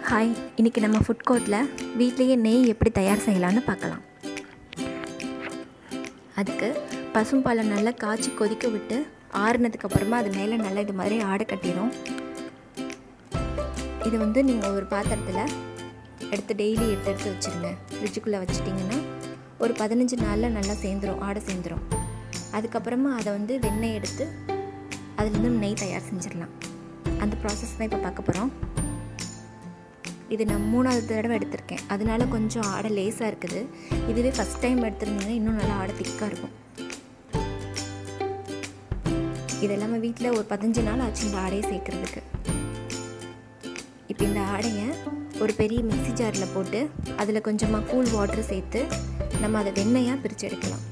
hi இன்றைக்கி நம்ம food கோர்ட்டில் வீட்லேயே நெய் எப்படி தயார் செய்யலான்னு பார்க்கலாம் அதுக்கு பசும்பாலை நல்லா காய்ச்சி கொதிக்க விட்டு ஆறுனதுக்கு அப்புறமா அது மேலே நல்லா இது மாதிரி ஆடை கட்டிடும் இது வந்து நீங்கள் ஒரு பாத்திரத்தில் எடுத்து டெய்லி எடுத்து எடுத்து வச்சுருங்க ஃப்ரிட்ஜுக்குள்ளே வச்சிட்டிங்கன்னா ஒரு பதினஞ்சு நாளில் நல்லா சேர்ந்துடும் ஆடை சேர்ந்துடும் அதுக்கப்புறமா அதை வந்து வெண்ணெய் எடுத்து அதுலேருந்து நெய் தயார் செஞ்சிடலாம் அந்த ப்ராசஸ் தான் இப்போ பார்க்க போகிறோம் இது நான் மூணாவது தடவை எடுத்திருக்கேன் அதனால கொஞ்சம் ஆடை லேஸாக இருக்குது இதுவே ஃபஸ்ட் டைம் எடுத்திருந்தீங்கன்னா இன்னும் நல்லா ஆடை திக்காக இருக்கும் இது எல்லாமே வீட்டில் ஒரு பதினஞ்சு நாள் ஆச்சு இந்த ஆடையை சேர்க்குறதுக்கு இப்போ இந்த ஆடையை ஒரு பெரிய மிக்சி ஜாரில் போட்டு அதில் கொஞ்சமாக கூல் வாட்டர் சேர்த்து நம்ம அதை வெண்ணெயாக பிரித்து எடுக்கலாம்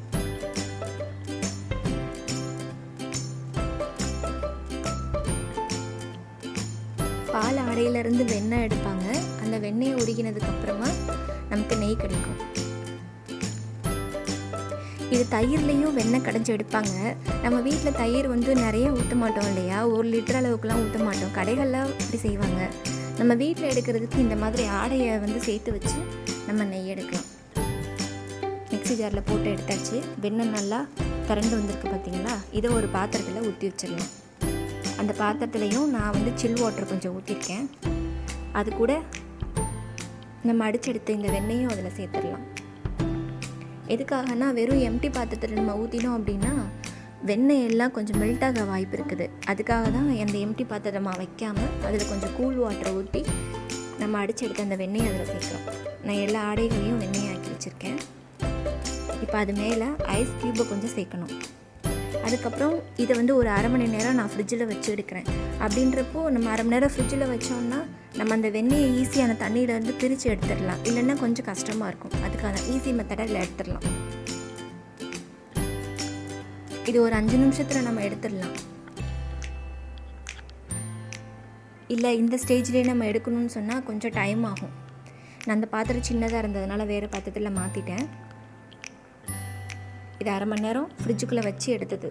பால் ஆடையிலேருந்து வெண்ணெய் எடுப்பாங்க அந்த வெண்ணெயை உருகினதுக்கு அப்புறமா நமக்கு நெய் கிடைக்கும் இது தயிர்லேயும் வெண்ணெய் கடைஞ்சி எடுப்பாங்க நம்ம வீட்டில் தயிர் வந்து நிறைய ஊற்ற மாட்டோம் இல்லையா ஒரு லிட்டர் அளவுக்குலாம் ஊற்ற மாட்டோம் கடைகளில் இப்படி செய்வாங்க நம்ம வீட்டில் எடுக்கிறதுக்கு இந்த மாதிரி ஆடையை வந்து சேர்த்து வச்சு நம்ம நெய் எடுக்கலாம் மிக்சி ஜாரில் போட்டு எடுத்தாச்சு வெண்ணெய் நல்லா கரண்டு வந்திருக்கு பார்த்தீங்களா இதை ஒரு பாத்திரத்தில் ஊற்றி வச்சிடலாம் அந்த பாத்திரத்துலேயும் நான் வந்து சில் வாட்டர் கொஞ்சம் ஊற்றிருக்கேன் அது கூட நம்ம அடிச்செடுத்த இந்த வெண்ணெயும் அதில் சேர்த்துடலாம் எதுக்காகனா வெறும் எம்டி பாத்திரத்தில் நம்ம ஊற்றினோம் அப்படின்னா வெண்ணெய் எல்லாம் கொஞ்சம் மெல்ட் ஆக வாய்ப்பு இருக்குது அதுக்காக தான் அந்த எம்டி பாத்திரமாக வைக்காமல் அதில் கொஞ்சம் கூல் வாட்டரை ஊற்றி நம்ம அடிச்செடுத்த அந்த வெண்ணெயை அதில் சேர்க்குறோம் நான் எல்லா ஆடைகளையும் வெண்ணெய் ஆக்கி வச்சுருக்கேன் இப்போ அது மேலே ஐஸ் க்யூப்பை கொஞ்சம் சேர்க்கணும் அதுக்கப்புறம் இதை வந்து ஒரு அரை மணி நேரம் நான் ஃப்ரிட்ஜில் வச்சு எடுக்கிறேன் அப்படின்றப்போ நம்ம அரை மணி நேரம் ஃப்ரிட்ஜில் வச்சோம்னா நம்ம அந்த வெண்ணெயை ஈஸியான தண்ணியிலேருந்து பிரித்து எடுத்துடலாம் இல்லைன்னா கொஞ்சம் கஷ்டமாக இருக்கும் அதுக்கான ஈஸி மெத்தடில் எடுத்துடலாம் இது ஒரு அஞ்சு நிமிஷத்தில் நம்ம எடுத்துடலாம் இல்லை இந்த ஸ்டேஜ்லேயே நம்ம எடுக்கணும்னு சொன்னால் கொஞ்சம் டைம் ஆகும் நான் அந்த பாத்திரம் சின்னதாக இருந்ததுனால வேறு பாத்திரத்தில் மாற்றிட்டேன் இது அரை மணி நேரம் ஃப்ரிட்ஜுக்குள்ளே வச்சு எடுத்தது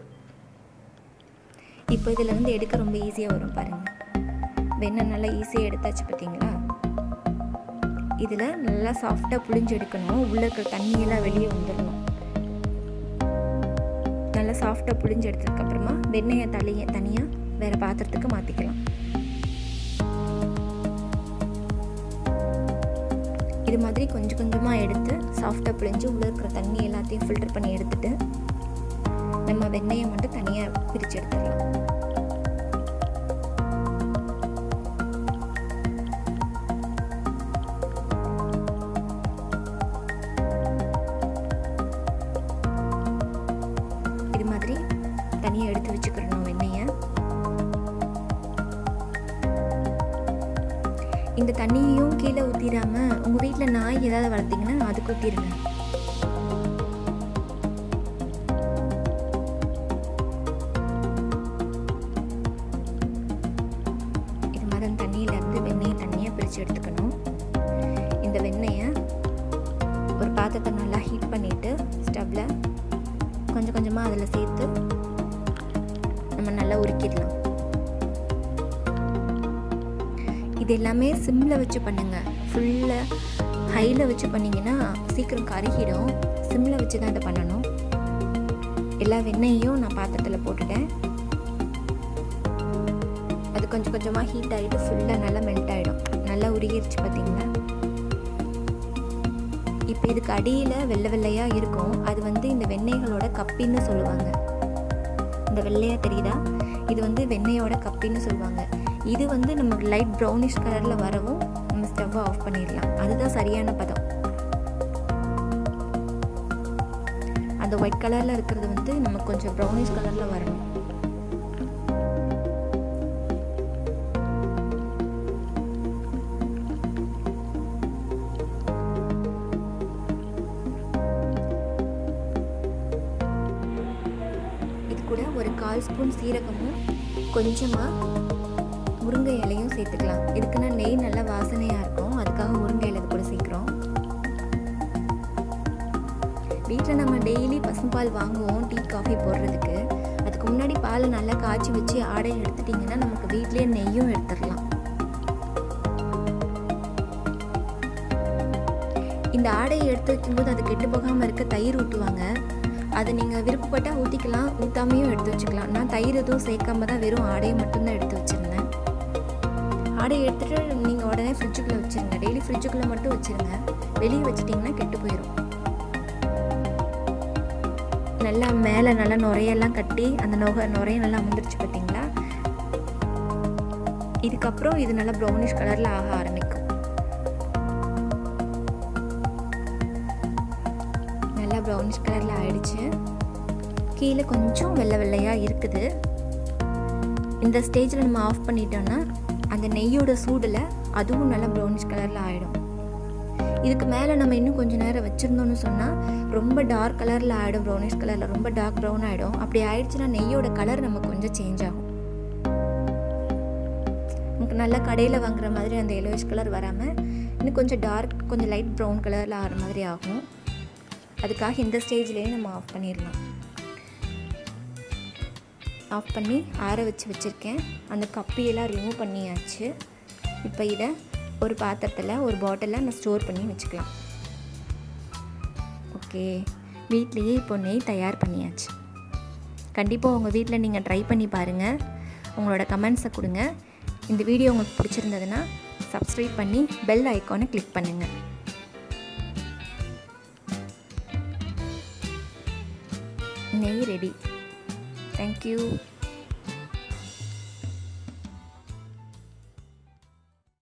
இப்போ இதிலேருந்து எடுக்க ரொம்ப ஈஸியாக வரும் பாருங்கள் வெண்ணெய் நல்லா ஈஸியாக எடுத்தாச்சு பார்த்தீங்களா இதில் நல்லா சாஃப்டாக புளிஞ்சு எடுக்கணும் உள்ளே இருக்கிற தண்ணியெல்லாம் வெளியே வந்துடணும் நல்லா சாஃப்டாக புளிஞ்சு எடுத்ததுக்கப்புறமா வெண்ணெயை தளிய தனியாக வேறு பாத்திரத்துக்கு மாற்றிக்கலாம் இது மாதிரி கொஞ்சம் கொஞ்சமாக எடுத்து சாஃப்டாக பிழிஞ்சு உள்ளே இருக்கிற தண்ணி எல்லாத்தையும் ஃபில்டர் பண்ணி எடுத்துட்டு நம்ம வெண்ணெயை மட்டும் தனியாக பிரித்து எடுத்துடலாம் இது மாதிரி தனியாக எடுத்து வச்சுக்கிறணும் வெண்ணெயை இந்த தண்ணியையும் கீழே ஊற்றிடாம உங்கள் வீட்டில் நாய் ஏதாவது வளர்த்தீங்கன்னா அதுக்கு ஊற்றிடுங்க இது மாதிரி அந்த தண்ணியிலேருந்து வெண்ணெயை தண்ணியாக பிரித்து எடுத்துக்கணும் இந்த வெண்ணெயை ஒரு பாத்திரத்தை நல்லா ஹீட் பண்ணிவிட்டு ஸ்டவ்வில் கொஞ்சம் கொஞ்சமாக அதில் சேர்த்து நம்ம நல்லா உருக்கிடலாம் இது எல்லாமே சிம்மில் வச்சு பண்ணுங்கள் ஃபுல்லாக ஹையில் வச்சு பண்ணிங்கன்னா சீக்கிரம் கருகிடும் சிம்மில் வச்சு தான் இதை பண்ணணும் எல்லா வெண்ணெயையும் நான் பாத்திரத்தில் போட்டுட்டேன் அது கொஞ்சம் கொஞ்சமாக ஹீட் ஆகிட்டு ஃபுல்லாக நல்லா மெல்ட் ஆகிடும் நல்லா உருகிருச்சு பார்த்தீங்களா இப்போ இதுக்கு அடியில் வெள்ளை வெள்ளையாக இருக்கும் அது வந்து இந்த வெண்ணெய்களோட கப்பின்னு சொல்லுவாங்க இந்த வெள்ளையாக தெரியுதா இது வந்து வெண்ணெயோட கப்பின்னு சொல்லுவாங்க இது வந்து நமக்கு லைட் ப்ரௌனிஷ் கலரில் வரவும் நம்ம ஸ்டவ்வை ஆஃப் பண்ணிடலாம் அதுதான் சரியான பதம் அந்த ஒயிட் கலரில் இருக்கிறது வந்து நமக்கு கொஞ்சம் ப்ரௌனிஷ் கலரில் வரணும் இது கூட ஒரு கால் ஸ்பூன் சீரகமும் கொஞ்சமாக முருங்கை இலையும் சேர்த்துக்கலாம் இதுக்குன்னா நெய் நல்லா வாசனையாக இருக்கும் அதுக்காக முருங்கை இலை கூட சேர்க்குறோம் வீட்டில் நம்ம டெய்லி பசும்பால் வாங்குவோம் டீ காஃபி போடுறதுக்கு அதுக்கு முன்னாடி பாலை நல்லா காய்ச்சி வச்சு ஆடை எடுத்துட்டிங்கன்னா நமக்கு வீட்லேயே நெய்யும் எடுத்துடலாம் இந்த ஆடையை எடுத்து வைக்கும்போது அது கெட்டு போகாமல் இருக்க தயிர் ஊற்றுவாங்க அதை நீங்கள் விருப்பப்பட்டால் ஊற்றிக்கலாம் ஊற்றாமையும் எடுத்து வச்சுக்கலாம் நான் தயிர் எதுவும் சேர்க்காம தான் வெறும் ஆடையை மட்டும்தான் எடுத்து வச்சுருந்தேன் ஆடையை எடுத்துகிட்டு நீங்கள் உடனே ஃப்ரிட்ஜுக்குள்ளே வச்சுருங்க டெய்லி ஃப்ரிட்ஜுக்குள்ளே மட்டும் வச்சுருங்க வெளியே வச்சிட்டிங்கன்னா கெட்டு போயிடும் நல்லா மேலே நல்லா நுரையெல்லாம் கட்டி அந்த நுகை நுரைய நல்லா அமர்ந்துருச்சு பார்த்தீங்களா இதுக்கப்புறம் இது நல்லா ப்ரௌனிஷ் கலரில் ஆக ஆரம்பிக்கும் நல்லா ப்ரௌனிஷ் கலரில் ஆயிடுச்சு கீழே கொஞ்சம் வெள்ளை வெள்ளையாக இருக்குது இந்த ஸ்டேஜில் நம்ம ஆஃப் பண்ணிட்டோன்னா அந்த நெய்யோட சூடில் அதுவும் நல்லா ப்ரௌனிஷ் கலரில் ஆகிடும் இதுக்கு மேலே நம்ம இன்னும் கொஞ்சம் நேரம் வச்சுருந்தோம்னு சொன்னால் ரொம்ப டார்க் கலரில் ஆகிடும் ப்ரௌனிஷ் கலரில் ரொம்ப டார்க் ப்ரௌன் ஆகிடும் அப்படி ஆயிடுச்சுன்னா நெய்யோட கலர் நமக்கு கொஞ்சம் சேஞ்ச் ஆகும் நமக்கு நல்லா கடையில் வாங்குற மாதிரி அந்த எல்லோயிஷ் கலர் வராமல் இன்னும் கொஞ்சம் டார்க் கொஞ்சம் லைட் ப்ரௌன் கலரில் ஆகிற மாதிரி ஆகும் அதுக்காக இந்த ஸ்டேஜ்லேயே நம்ம ஆஃப் பண்ணிடலாம் ஆஃப் பண்ணி ஆற வச்சு வச்சுருக்கேன் அந்த கப்பியெல்லாம் ரிமூவ் பண்ணியாச்சு இப்போ இதை ஒரு பாத்திரத்தில் ஒரு பாட்டிலில் நான் ஸ்டோர் பண்ணி வச்சுக்கலாம் ஓகே வீட்லேயே இப்போ நெய் தயார் பண்ணியாச்சு கண்டிப்பாக உங்கள் வீட்டில் நீங்கள் ட்ரை பண்ணி பாருங்கள் உங்களோட கமெண்ட்ஸை கொடுங்க இந்த வீடியோ உங்களுக்கு பிடிச்சிருந்ததுன்னா சப்ஸ்கிரைப் பண்ணி பெல் ஐக்கானை கிளிக் பண்ணுங்கள் நெய் ரெடி தேங்க்யூ